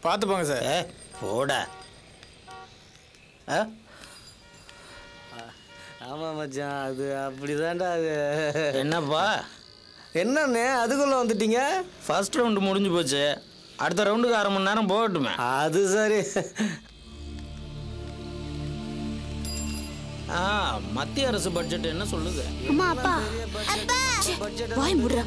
பார்த்து போங்க சார் ஏ போடா ஆ ஆமாம் மச்சான் அது அப்படிதான்டா அது என்னப்பா என்னண்ணே அதுக்குள்ள வந்துட்டீங்க ஃபர்ஸ்ட் ரவுண்டு முடிஞ்சு போச்சு அடுத்த ரவுண்டுக்கு அரை மணி நேரம் போகட்டுமே அது சரி ஆ மத்திய அரசு பட்ஜெட் என்ன சொல்லுது அம்மா அப்பா வாய் முடுறா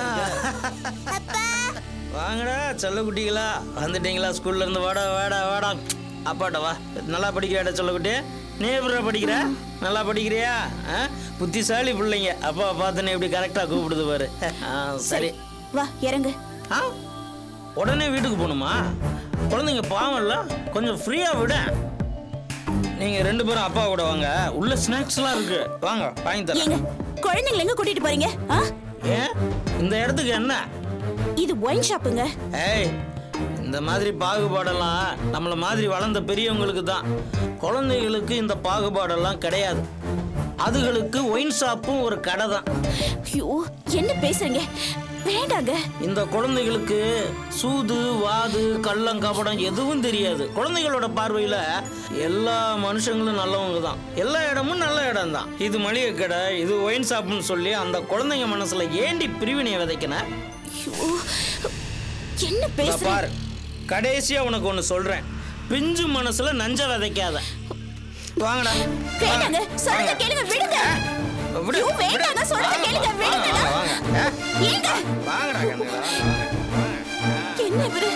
வாங்கடா செல்லக்குட்டிகளா வந்துட்டீங்களா ஸ்கூல்ல இருந்து வாடா வாடா வாடா அப்பாட்ட வா நல்லா படிக்கிறாடா செல்லக்குட்டி நீ எப்படிடா படிக்கிற நல்லா படிக்கிறியா ஆ? புத்திசாலி பிள்ளைங்க அப்பா பார்த்துன்னு இப்படி கரெக்டாக கூப்பிடுது பாரு ஆ, சரி வா இறங்கு ஆ உடனே வீட்டுக்கு போகணுமா குழந்தைங்க பாவம் இல்ல கொஞ்சம் ஃப்ரீயாக விட நீங்க ரெண்டு பேரும் அப்பா கூட வாங்க உள்ள ஸ்நாக்ஸ்லாம் இருக்கு வாங்க வாங்கி தரேன் ஏங்க குழந்தைங்களை எங்க கூட்டிட்டு போறீங்க ஆ? ஏன் இந்த இடத்துக்கு என்ன இது ஒயின் ஷாப்புங்க ஏய் இந்த மாதிரி பாகுபாடெல்லாம் நம்மள மாதிரி வளர்ந்த பெரியவங்களுக்கு தான் குழந்தைகளுக்கு இந்த பாகுபாடெல்லாம் கிடையாது அதுகளுக்கு ஒயின் ஷாப்பும் ஒரு கடை தான் ஐயோ என்ன பேசுறீங்க வேண்டாங்க இந்த குழந்தைகளுக்கு சூது வாது கள்ளம் கபடம் எதுவும் தெரியாது குழந்தைகளோட பார்வையில எல்லா மனுஷங்களும் நல்லவங்க தான் எல்லா இடமும் நல்ல இடம் தான் இது மளிகை கடை இது ஒயின் ஷாப்னு சொல்லி அந்த குழந்தைங்க மனசுல ஏண்டி பிரிவினையை விதைக்கணும் ஐயோ என்ன இந்தா பேசுற பாரு கடைசியா உனக்கு ஒண்ணு சொல்றேன் பிஞ்சு மனசுல நஞ்ச விதைக்காத வாங்கடா வேண்டாங்க சொல்றத வாங்க. கேளுங்க விடுங்க விடு, ஐயோ, விடு. வேண்டாங்க சொல்றத வாங்க, கேளுங்க வாங்க, விடுங்கடா வாங்க, வாங்க. ஆ? ஏங்க வாங்கடா கண்ணுங்களா, வாங்க. என்ன இவரு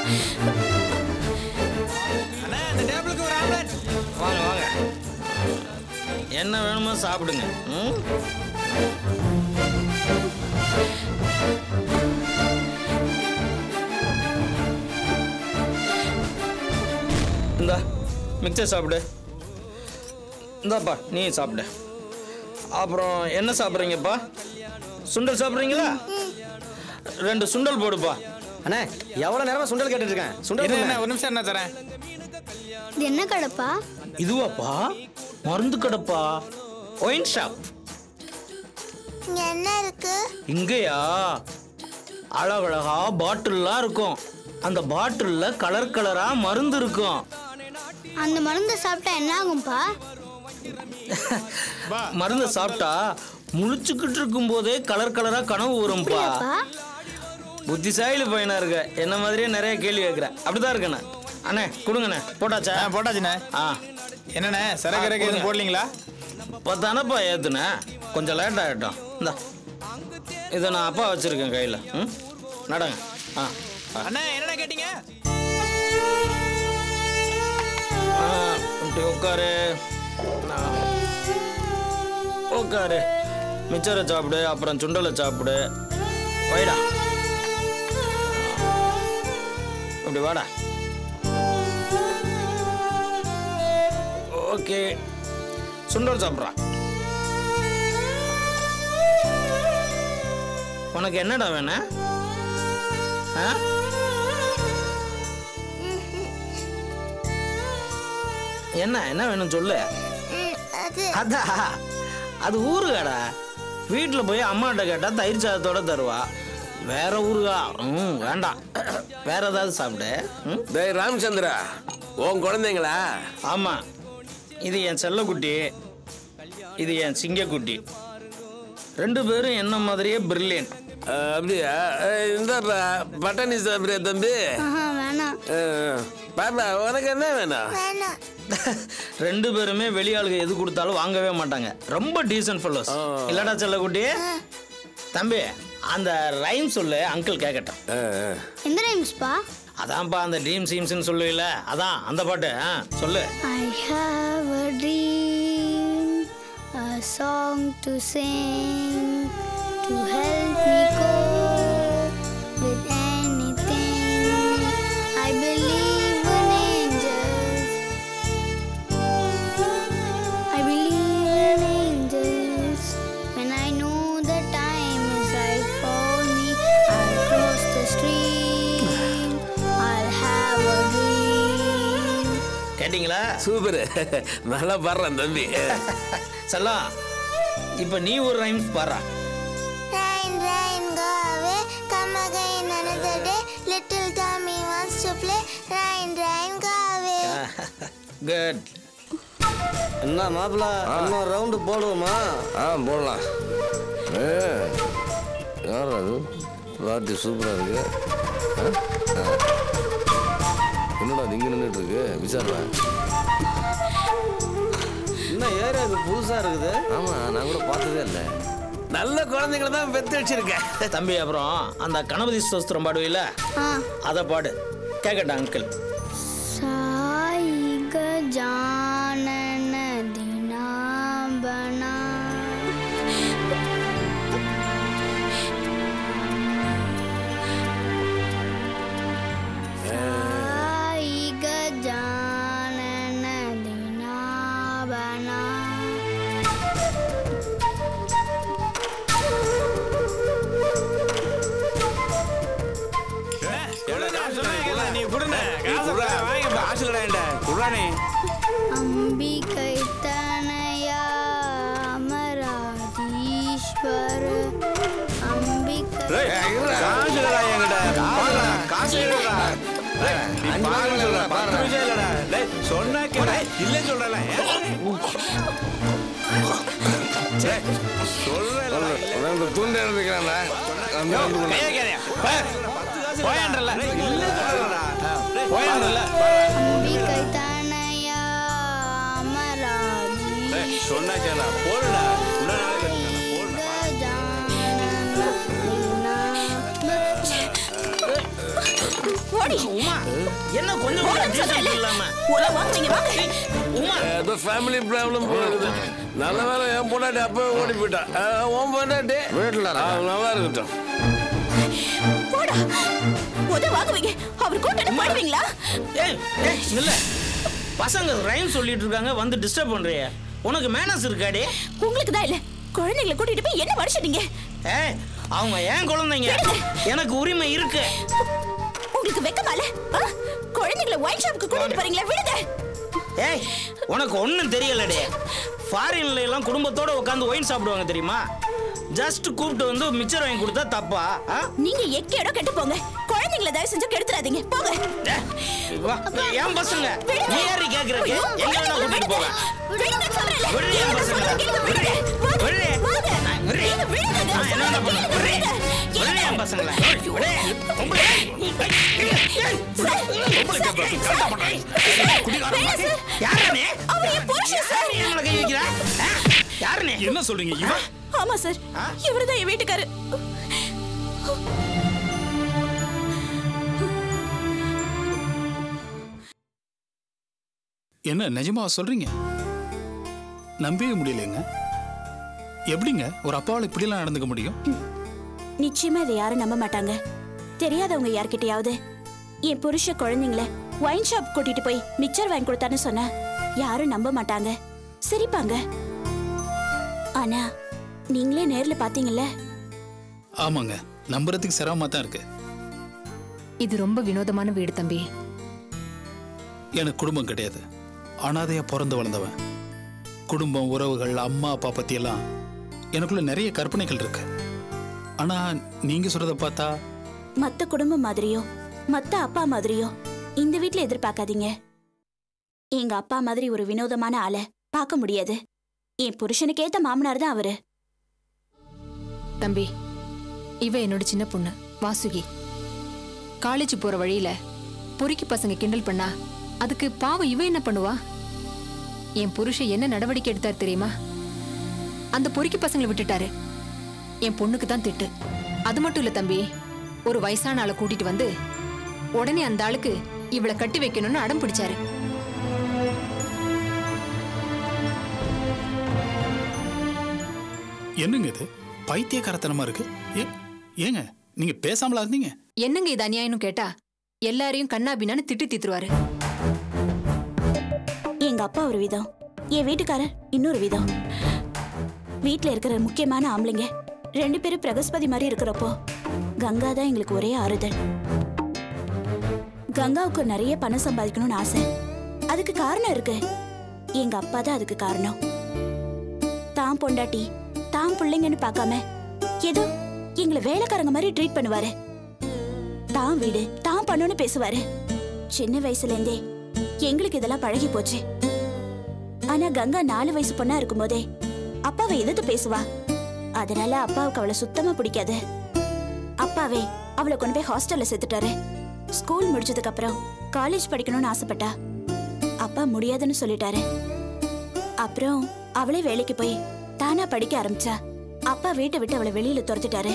அண்ணா இந்த டேபிளுக்கு ஒரு ஆம்லெட் வாங்க வாங்க என்ன வேணுமோ சாப்பிடுங்க ம்? இந்தா மிக்சர் சாப்பிடு இந்தாப்பா நீ சாப்பிடு அப்புறம் என்ன சாப்பிட்றீங்கப்பா சுண்டல் சாப்பிட்றீங்களா ரெண்டு சுண்டல் போடுப்பா அண்ணே எவ்வளோ நேரமா சுண்டல் கேட்டுட்டு இருக்கேன் சுண்டல் இது என்ன கொடுங்க. ஒரு நிமிஷம் என்ன தரேன் இது என்ன கடைப்பா இதுவாப்பா மருந்து கடைப்பா ஒயின் ஷாப் இங்க என்ன இருக்கு இங்கேயா அழகழகா பாட்டில்லாம் இருக்கும் அந்த பாட்டில்ல கலர் கலரா மருந்து இருக்கும் அந்த மருந்து சாப்பிட்டா என்ன ஆகும்பா மருந்து சாப்பிட்டா முழிச்சுக்கிட்டு இருக்கும் போதே கலர் கலரா கனவு வரும்பா புத்திசாலி பையனா இருக்க என்ன மாதிரியே நிறைய கேள்வி கேட்குற அப்படிதான் இருக்கண்ணே அண்ணே கொடுங்கண்ணே போட்டாச்சா ஆ போட்டாச்சுண்ணே ஆ என்னண்ணே சரக்கு ஆ, ரக்கு எதுவும் கொடுங்க. போடலீங்களா பத்தானப்பா ஏத்துனேன் கொஞ்சம் லேட் ஆகிட்டோம் இந்தா இதை நான் அப்பா வச்சிருக்கேன் கையில் ம் நடங்க ஆ ஆ. அண்ணா என்னண்ணா கேட்டீங்க ஆ, இப்படி உட்காரு ஆ. உட்காரு மிச்சரை சாப்பிடு அப்புறம் சுண்டலை சாப்பிடு வைடா இப்படி வாடா ஓகே சுண்டல் சாப்பிட்றா உனக்கு என்னடா வேணும் ஆ என்ன என்ன வேணும் சொல்லு அதான் அது ஊறுகாடா வீட்டில் போய் அம்மாட்ட கேட்டால் தயிர் சாதத்தோட தருவா வேற ஊறுகா ம் வேண்டாம் வேற ஏதாவது சாப்பிடு ம் டேய் ராமச்சந்திரா உன் குழந்தைங்களா ஆமாம் இது என் செல்லக்குட்டி இது என் சிங்கக்குட்டி ரெண்டு பேரும் என்ன மாதிரியே பிரில்லியன்ட் அஹ், அப்படியா அஹ், இந்தாப்பா பட்டாணி சாப்பிட்றியா தம்பி வேணாம் அஹ், பாப்பா உனக்கு என்ன வேணும் வேணாம் ரெண்டு பேருமே வெளியாளுங்க எது கொடுத்தாலும் வாங்கவே மாட்டாங்க ரொம்ப டீசன்ட் ஃபெல்லோஸ் இல்லடா செல்லக்குட்டி தம்பி அந்த ரைம் சொல்லு அங்கிள் கேட்கட்டும் அஹ், அஹ். எந்த ரைம்ஸ்பா அதான்ப்பா அந்த ட்ரீம் சீம்ஸ்னு சொல்லுவில்ல அதான் அந்த பாட்டு ஆ சொல்லு I have a dream, a song to sing, to help me cope with anything. I believe in angels. I believe in angels. When I know the time is right for me, I'll cross the stream. I'll have a dream. கேட்டிங்களா super நல்லா பாடுறான் தம்பி செல்லம் இப்போ நீ ஒரு rhymes பாடுறா Rain, rain, go away. Come again another day. Little Tommy wants to play. Rain, rain. Good என்ன மாப்பிள்ள இன்னும் ரவுண்டு போடுவோமா ஆ போடலாம் ஏ யார் அது பார்ட்டி சூப்பராக இருக்கு ஆ? ஆ. என்னடா அது இங்கே நின்றுட்டு இருக்கு விசாரணை இன்னும் ஏரியா இது புதுசா இருக்குது ஆமாம் நான் கூட பார்த்ததே இல்லை நல்ல குழந்தைங்கள தான் பெத்து வச்சிருக்கேன் தம்பி அப்புறம் அந்த கணபதி ஸ்தோத்திரம் பாடுவீல ஆ அதை பாடு கேட்கட்டா அங்கிள் சாய் கஜானன தினாபனா சாய் கஜானன தினாபனா நீ குடுங்க காசு வாங்கிப்பா ஆசைடா குடுறானே அம்பிகை தனயா அமராதீஸ்வர அம்பிகை காசுடா என்கிட்ட காசு இல்லடா நீ பாருடா பத்து நிமிஷம் இல்லடா டேய் சொன்னா கேளு இல்ல சொல்றல சொல்றல தூண்டு இருக்கிறான்டா கைய கேறியா போயான்றல இல்ல சொல்றடா போயான்றல அம்பிகை தனயா அமராதீஸ்வர சொன்னா கேளா போடுடா இன்னொரு நாளைக்கு போடுடா உமா என்ன கொஞ்சம் கூட decent இல்லாம உமா ஏதோ ஃபேமிலி ப்ராப்ளம் போகுது நல்ல வேலை என் பொண்டாட்டி அப்பவே ஓடி போயிட்டா ஆ, உன் பொண்டாட்டி வீட்டில் நல்லா இருக்கட்டும் போடா உத வாங்குவீங்க அவர் கூட்டணி பாடுவீங்களா ஏய் ஏய் இல்ல பசங்க ரைம் சொல்லிட்டு இருக்காங்க வந்து டிஸ்டர்ப் பண்றிய உனக்கு மேனஸ் இருக்காடி உங்களுக்கு தான் இல்ல குழந்தைகளை கூட்டிட்டு போய் என்ன மனுஷனீங்க ஏய் அவங்க ஏன் குழந்தைங்க எனக்கு உரிமை இருக்கு உங்களுக்கு வெக்கமால ஆ? குழந்தைகளை ஒயின் ஷாப்புக்கு கூட்டிட்டு போறீங்களா விடுங்க ஏய் உனக்கு ஒண்ணும் தெரியலடே ஃபாரின்ல எல்லாம் குடும்பத்தோட உட்காந்து ஒயின் சாப்பிடுவாங்க தெரியுமா ஜஸ்ட் கூப்பிட்டு வந்து மிச்சர் வாங்கி கொடுத்தா தப்பா ஆ? நீங்க எக்கேடோ கெட்டு போங்க குழந்தைங்களை தயவு செஞ்சு கெடுத்துறாதீங்க போங்க டேய், வா, ஏன் பசங்க விடுங்க. நீ யாரு கேக்குற ஐயோ, எங்க வேணா குழந்தைகளை கூட்டிட்டு போவேன் விடுங்க. விடுங்க சொல்றேன்ல. விடுடி என் என்ன பசங்களை. சொல்றேன் கேளுங்க, விடுங்க. வாங்க, விடுடி. வாங்க. நான் விடுடி. நீங்க விடுங்க, நான் நான் என்ன சொல்றேன் பண்ண கேளுங்க, விடுடி. விடுங்க. விடுடி என் பசங்களை. விடு. பொம்பளை. வேணாம் சார். யாரு நீ? அவர் என் புருஷன் சார். யாரு நீ எங்களை கை வைக்கிற? ஆ? யாரு நீ? என்ன சொல்றீங்க இவன் ஆமா சார் இவருதான் என் வீட்டுக்காரு என்ன நிஜமா சொல்றீங்க நம்பவே முடியலைங்க எப்படிங்க ஒரு அப்பாவால் இப்படிலாம் நடந்துக்க முடியும் நிச்சயமா இதை யாரும் நம்ப மாட்டாங்க தெரியாதவங்க யார்கிட்டயாவது என் புருஷ குழந்தைங்கள ஒயின் ஷாப் கூட்டிட்டு போய் மிக்சர் வாங்கி கொடுத்தான்னு சொன்னா யாரும் நம்ப மாட்டாங்க சிரிப்பாங்க ஆனா நீங்களே நேர்ல பாத்தீங்கல்ல ஆமாங்க நம்புறதுக்கு சிரமமா தான் இருக்கு இது ரொம்ப வினோதமான வீடு தம்பி எனக்கு குடும்பம் கிடையாது அனாதையா பிறந்து வளர்ந்தவன் குடும்பம் உறவுகள் அம்மா அப்பா பத்தியெல்லாம் எனக்குள்ள நிறைய கற்பனைகள் இருக்கு ஆனா நீங்க சொல்றத பார்த்தா மத்த குடும்பம் மாதிரியோ மத்த அப்பா மாதிரியோ இந்த வீட்ல எதிர்பார்க்காதீங்க எங்க அப்பா மாதிரி ஒரு வினோதமான ஆளை பார்க்க முடியாது என் புருஷனுக்கு ஏத்த மாமனார் தான் அவரு தம்பி இவ என்னோட சின்ன பொண்ணு வாசுகி காலேஜ் போற வழியில பொறுக்கி பசங்க கிண்டல் பண்ணா அதுக்கு பாவம் இவ என்ன பண்ணுவா என் புருஷன் என்ன நடவடிக்கை எடுத்தார் தெரியுமா அந்த பொறுக்கி பசங்களை விட்டுட்டாரு என் பொண்ணுக்கு தான் திட்டு அது மட்டும் இல்ல தம்பி ஒரு வயசான ஆளை கூட்டிட்டு வந்து உடனே அந்த ஆளுக்கு இவளை கட்டி வைக்கணும்னு அடம் பிடிச்சாரு என்னங்க இது பைத்தியக்காரத்தனமா இருக்கு ஏ ஏங்க நீங்க பேசாமலா இருந்தீங்க என்னங்க இது அநியாயம்னு கேட்டா எல்லாரையும் கண்ணாபின்னான்னு திட்டு தீத்துருவாரு எங்க அப்பா ஒரு விதம் என் வீட்டுக்காரர் இன்னொரு விதம் வீட்ல இருக்கிற முக்கியமான ஆம்பளைங்க ரெண்டு பேரும் பிரகஸ்பதி மாதிரி இருக்கிறப்போ கங்கா தான் எங்களுக்கு ஒரே ஆறுதல் கங்காவுக்கு நிறைய பணம் சம்பாதிக்கணும்னு ஆசை அதுக்கு காரணம் இருக்கு எங்க அப்பா தான் அதுக்கு காரணம் தான் பொண்டாட்டி தான் பிள்ளைங்கன்னு பார்க்காம ஏதோ எங்களை வேலைக்காரங்க மாதிரி ட்ரீட் பண்ணுவாரு தான் வீடு தான் பண்ணணும்னு பேசுவாரு சின்ன வயசுல இருந்தே எங்களுக்கு இதெல்லாம் பழகி போச்சு ஆனா கங்கா நாலு வயசு பொண்ணா இருக்கும்போதே அப்பாவை எதிர்த்து பேசுவா அதனால அப்பாவுக்கு அவளை சுத்தமா பிடிக்காது அப்பாவே அவளை கொண்டு போய் ஹாஸ்டல்ல சேர்த்துட்டாரு ஸ்கூல் முடிச்சதுக்கு அப்புறம் காலேஜ் படிக்கணும்னு ஆசைப்பட்டா அப்பா முடியாதுன்னு சொல்லிட்டாரு அப்புறம் அவளே வேலைக்கு போய் தானா படிக்க ஆரம்பிச்சா அப்பா வீட்டை விட்டு அவளை வெளியில துரத்திட்டாரு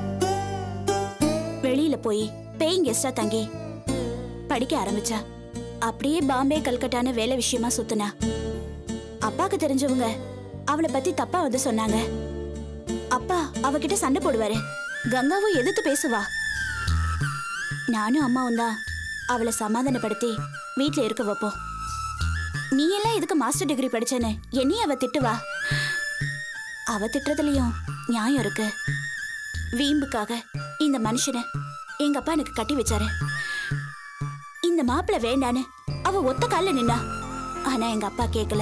வெளியில போய் பேயிங் கெஸ்டா தங்கி படிக்க ஆரம்பிச்சா அப்படியே பாம்பே கல்கட்டான்னு வேலை விஷயமா சுத்துனா அப்பாக்கு தெரிஞ்சவங்க அவளை பத்தி தப்பா வந்து சொன்னாங்க அப்பா அவகிட்ட சண்டை போடுவாரு கங்காவும் எதிர்த்து பேசுவா நானும் அம்மாவும் தான் அவளை சமாதானப்படுத்தி வீட்ல இருக்க வைப்போம் நீ எல்லாம் எதுக்கு மாஸ்டர் டிகிரி படிச்சேன்னு என்னையும் அவ திட்டுவா அவ திட்டுறதுலயும் நியாயம் இருக்கு வீம்புக்காக இந்த மனுஷனை எங்க அப்பா எனக்கு கட்டி வச்சாரு இந்த மாப்பிள்ளை வேண்டான்னு அவ ஒத்த கால்ல நின்னா ஆனா எங்க அப்பா கேட்கல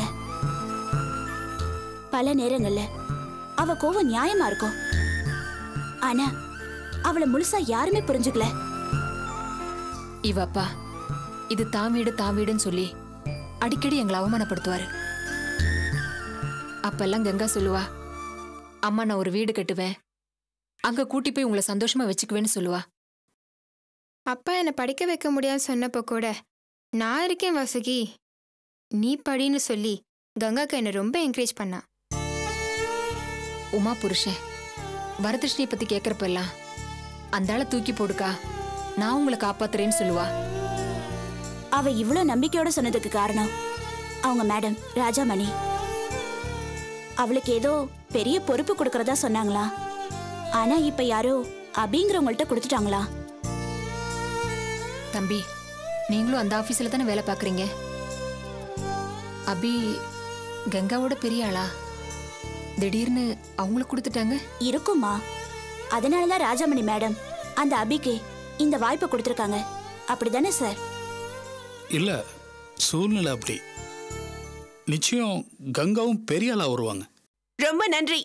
பல நேரங்கள்ல அவ கோவம் நியாயமா இருக்கும் ஆனா அவளை முழுசா யாருமே புரிஞ்சுக்கல இவ அப்பா இது தான் வீடு தான் வீடுன்னு சொல்லி அடிக்கடி எங்களை அவமானப்படுத்துவாரு அப்பெல்லாம் கங்கா சொல்லுவா அம்மா நான் ஒரு வீடு கட்டுவேன் அங்க கூட்டி போய் உங்களை சந்தோஷமா வச்சுக்குவேன்னு சொல்லுவா அப்பா என்னை படிக்க வைக்க முடியாதுன்னு சொன்னப்போ கூட நான் இருக்கேன் வாசுகி நீ படின்னு சொல்லி கங்காக்கு என்னை ரொம்ப என்கரேஜ் பண்ணா உமா புருஷன் வரதட்சணையை பத்தி கேக்குறப்பெல்லாம் அந்த ஆளை தூக்கி போடுக்கா நான் உங்களை காப்பாத்துறேன்னு சொல்லுவா அவ இவ்ளோ நம்பிக்கையோட சொன்னதுக்கு காரணம் அவங்க மேடம் ராஜாமணி அவளுக்கு ஏதோ பெரிய பொறுப்பு கொடுக்கறதா சொன்னாங்களா ஆனா இப்ப யாரோ அபிங்கிறவங்கள்ட்ட கொடுத்துட்டாங்களா தம்பி நீங்களும் அந்த ஆபீஸ்ல தானே வேலை பார்க்கறீங்க அபி கங்காவோட பெரிய ஆளா திடீர்னு அவங்களுக்கு கொடுத்துட்டாங்க இருக்குமா அதனாலதான் ராஜாமணி மேடம் அந்த அபிக்கு இந்த வாய்ப்பை கொடுத்துருக்காங்க அப்படிதானே சார் இல்ல சூழ்நிலை அப்படி நிச்சயம் கங்காவும் பெரிய ஆளா வருவாங்க ரொம்ப நன்றி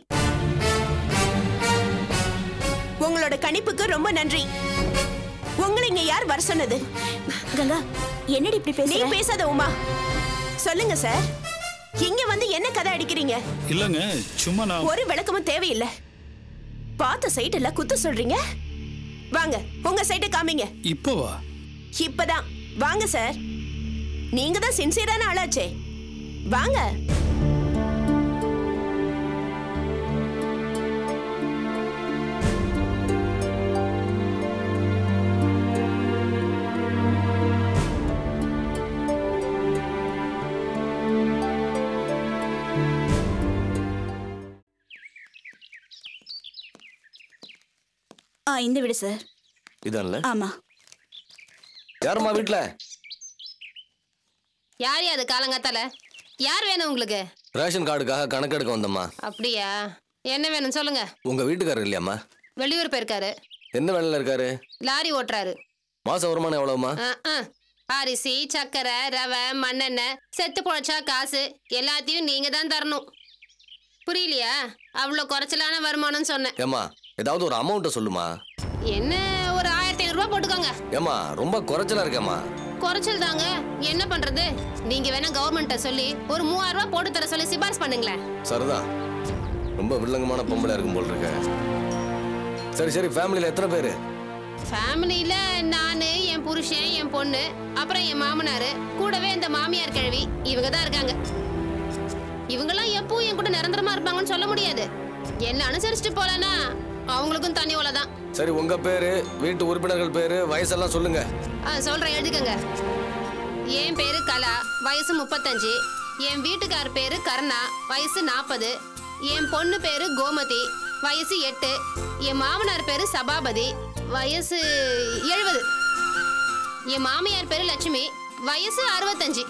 உங்களோட கணிப்புக்கு ரொம்ப நன்றி உங்களை இங்க யார் வர சொன்னது கங்கா என்னடி இப்படி நீ பேசுற பேசாத உமா சொல்லுங்க சார் இங்க வந்து என்ன கதை அடிக்கிறீங்க இல்லங்க சும்மா நான் ஒரு விளக்கமும் தேவையில்லை பார்த்த சைட்டுல குத்த சொல்றீங்க வாங்க உங்க சைட்டை காமிங்க இப்பவா இப்பதான் வாங்க சார் நீங்க தான் சின்சியரான ஆளாச்சே வாங்க ஆ இந்த விடு சார் இதான்ல ஆமா யாரும்மா வீட்ல யார் அது காலங்காத்தால யார் வேணும் உங்களுக்கு ரேஷன் கார்டுக்காக கணக்கெடுக்க வந்தம்மா அப்படியா என்ன வேணும் சொல்லுங்க உங்க வீட்டுக்காரர் இல்லையாம்மா வெளியூர் போயிருக்காரு என்ன வேலையில இருக்காரு லாரி ஓட்டுறாரு மாச வருமானம் எவ்வளவுமா ஆ, ஆ. அரிசி சக்கரை ரவை மண்ணெண்ணெய் செத்து பொழைச்சா காசு எல்லாத்தையும் நீங்க தான் தரணும் புரியலையா அவ்வளோ குறைச்சலான வருமானம்னு சொன்னேன் ஏம்மா ஏதாவது ஒரு அமௌண்ட்டை சொல்லுமா என்ன ஒரு ஆயிரத்தி ஐநூறுரூவா போட்டுக்கோங்க ஏம்மா ரொம்ப குறைச்சலா இருக்கேம்மா குறைச்சல் தாங்க என்ன பண்றது நீங்க வேணா கவர்மெண்ட்ட சொல்லி ஒரு மூவாயிரம் ரூபாய் போட்டு தர சொல்லி சிபாரிசு பண்ணுங்களேன் சரிதான் ரொம்ப வில்லங்கமான பொம்பளை இருக்கும் போல் இருக்க சரி சரி ஃபேமிலியில் எத்தனை பேர் ஃபேமிலியில நானு என் புருஷன் என் பொண்ணு அப்புறம் என் மாமனாரு கூடவே இந்த மாமியார் கிழவி இவங்க தான் இருக்காங்க இவங்கெல்லாம் எப்பவும் என் கூட நிரந்தரமா இருப்பாங்கன்னு சொல்ல முடியாது என்ன அனுசரிச்சுட்டு போலனா அவங்களுக்கும் தனி ஓலை தான் சரி உங்க பேரு வீட்டு உறுப்பினர்கள் பேரு வயசெல்லாம் சொல்லுங்க ஆ, சொல்றேன் எழுதிக்கங்க என் பேரு கலா வயசு முப்பத்தஞ்சு என் வீட்டுக்கார் பேரு கருணா வயசு நாற்பது என் பொண்ணு பேரு கோமதி வயசு எட்டு என் மாமனார் பேரு சபாபதி வயசு எழுபது என் மாமியார் பேரு லட்சுமி வயசு அறுபத்தஞ்சு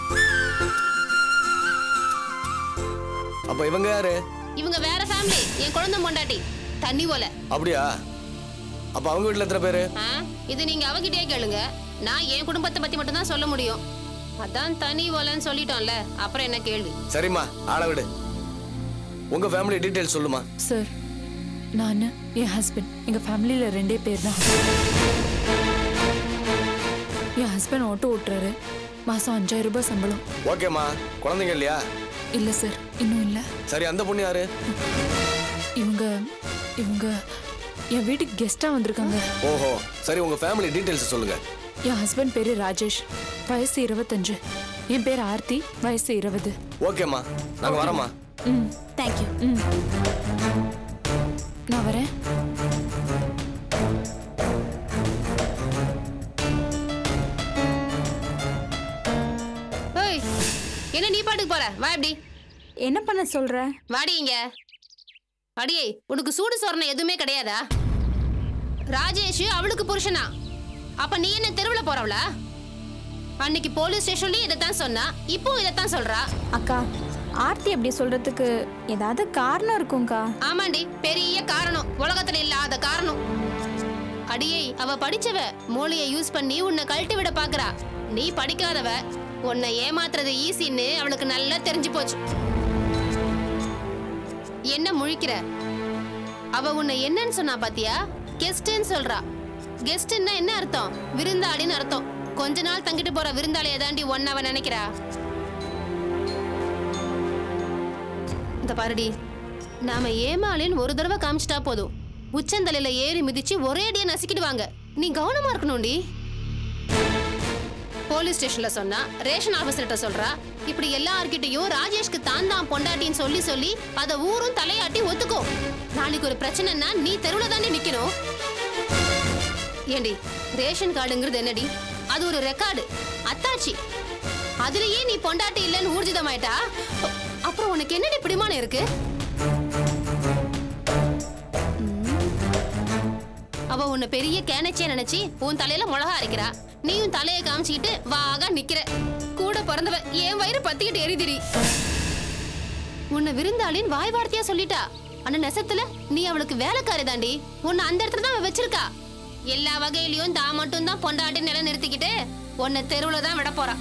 அப்ப இவங்க யாரு இவங்க வேற ஃபேமிலி என் குழந்தை பொண்டாட்டி தண்ணி ஓலை அப்படியா அப்ப அவங்க வீட்டுல எத்தனை பேரு ஆ, இது நீங்க அவகிட்டயே கேளுங்க நான் என் குடும்பத்தை பத்தி மட்டும் தான் சொல்ல முடியும் அதான் தனி ஓலைன்னு சொல்லிட்டோம்ல அப்புறம் என்ன கேள்வி சரிம்மா ஆள விடு உங்க ஃபேமிலி டீடைல்ஸ் சொல்லுமா சார் நான் என் ஹஸ்பண்ட் எங்கள் ஃபேமிலியில் ரெண்டே பேர் தான் என் ஹஸ்பண்ட் ஆட்டோ ஓட்டுறாரு மாசம் அஞ்சாயிரம் ரூபாய் சம்பளம் ஓகேம்மா குழந்தைங்க இல்லையா இல்ல சார் இன்னும் இல்ல சரி அந்த பொண்ணு யாரு இவங்க இவங்க என் வீட்டுக்கு கெஸ்டா வந்திருக்காங்க ஓஹோ சரி உங்க ஃபேமிலி டீடைல்ஸ் சொல்லுங்க என் ஹஸ்பண்ட் பேரு ராஜேஷ் வயசு இருபத்தஞ்சு என் பேர் ஆர்த்தி வயசு இருபது ஓகேம்மா நாங்க வரோம்மா ம் தேங்க்யூ ம் நான் வரேன் ஏய் என்ன நீ பாட்டுக்கு போற வா எப்படி என்ன பண்ண சொல்ற வாடி இங்க அடியே உனக்கு சூடு சொரணை எதுவுமே கிடையாதா ராஜேஷ் அவளுக்கு புருஷனா அப்ப நீ என்ன தெருவுல போறவளா அன்னைக்கு போலீஸ் ஸ்டேஷன்லயும் இதைத்தான் சொன்னா இப்போ இதைத்தான் சொல்றா அக்கா ஆர்த்தி அப்படி சொல்றதுக்கு ஏதாவது காரணம் இருக்கும்க்கா ஆமாண்டி பெரிய காரணம் உலகத்துல இல்லாத காரணம் அடியே அவ படிச்சவ மூளைய யூஸ் பண்ணி உன்னை கழட்டி விட பாக்குறா நீ படிக்காதவ உன்னை ஏமாத்துறது ஈஸின்னு அவளுக்கு நல்லா தெரிஞ்சு போச்சு என்ன முழிக்கிற அவ உன்னை என்னன்னு சொன்னா பாத்தியா கெஸ்ட்னு சொல்றா கெஸ்ட்னா என்ன அர்த்தம் விருந்தாளின்னு அர்த்தம் கொஞ்ச நாள் தங்கிட்டு போற விருந்தாளியை தாண்டி ஒன்னு அவ நினைக்கிறா இந்த பாருடி நாம ஏமாளின்னு ஒரு தடவை காமிச்சிட்டா போதும் உச்சந்தலையில ஏறி மிதிச்சு ஒரே அடியா நசுக்கிடுவாங்க நீ கவனமா இருக்கணும்டி போலீஸ் ஸ்டேஷன்ல சொன்னா ரேஷன் ஆபீசர்கிட்ட சொல்றா இப்படி எல்லார்கிட்டயும் ராஜேஷ்க்கு தான் தான் பொண்டாட்டின்னு சொல்லி சொல்லி அத ஊரும் தலையாட்டி ஒத்துக்கோ நாளைக்கு ஒரு பிரச்சனைன்னா நீ தெருவுல தானே நிக்கணும் ஏண்டி ரேஷன் கார்டுங்கிறது என்னடி அது ஒரு ரெக்கார்டு அத்தாச்சி அதுலயே நீ பொண்டாட்டி இல்லைன்னு ஊர்ஜிதமாயிட்டா அ- அப்புறம் உனக்கு என்னடி பிடிமானம் இருக்கு அவ உன்னை பெரிய கேனச்சியா நினைச்சு உன் தலையில மிளகா அரைக்கிறா நீயும் தலையை காமிச்சுக்கிட்டு வாகா நிக்கிற கூட பிறந்தவ என் வயிறு பத்திக்கிட்டு எரிதிரி உன்னை விருந்தாளின் வாய் வார்த்தையா சொல்லிட்டா ஆனா நெசத்துல நீ அவளுக்கு வேலைக்காரி தாண்டி உன்னை அந்த இடத்துல தான் அவ வச்சிருக்கா எல்லா வகையிலயும் தான் மட்டும் தான் பொண்டாட்டி நிலை நிறுத்திக்கிட்டு உன்னை தெருவுல தான் விட போறா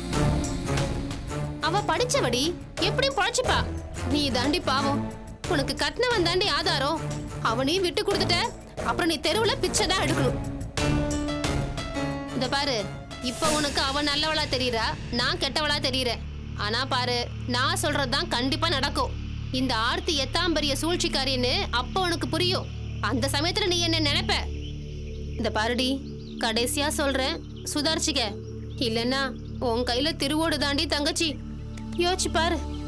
அவ படிச்சவடி எப்படி பொழைச்சுப்பா நீ தாண்டி பாவம் உனக்கு கட்டினவன் தாண்டி ஆதாரம் அவனையும் விட்டு கொடுத்துட்ட அப்புறம் நீ தெருவுல பிச்சை தான் எடுக்கணும் இந்த பாரு இப்ப உனக்கு அவ நல்லவளா தெரியறா நான் கெட்டவளா தெரியறேன் ஆனா பாரு நான் சொல்றதுதான் கண்டிப்பா நடக்கும் இந்த ஆர்த்தி எத்தாம் பெரிய சூழ்ச்சிக்காரின்னு அப்ப உனக்கு புரியும் அந்த சமயத்துல நீ என்ன நினைப்ப இந்த பாருடி கடைசியா சொல்றேன் சுதாரிச்சுக்க இல்லைன்னா உன் கையில திருவோடு தாண்டி தங்கச்சி யோசிச்சு பாரு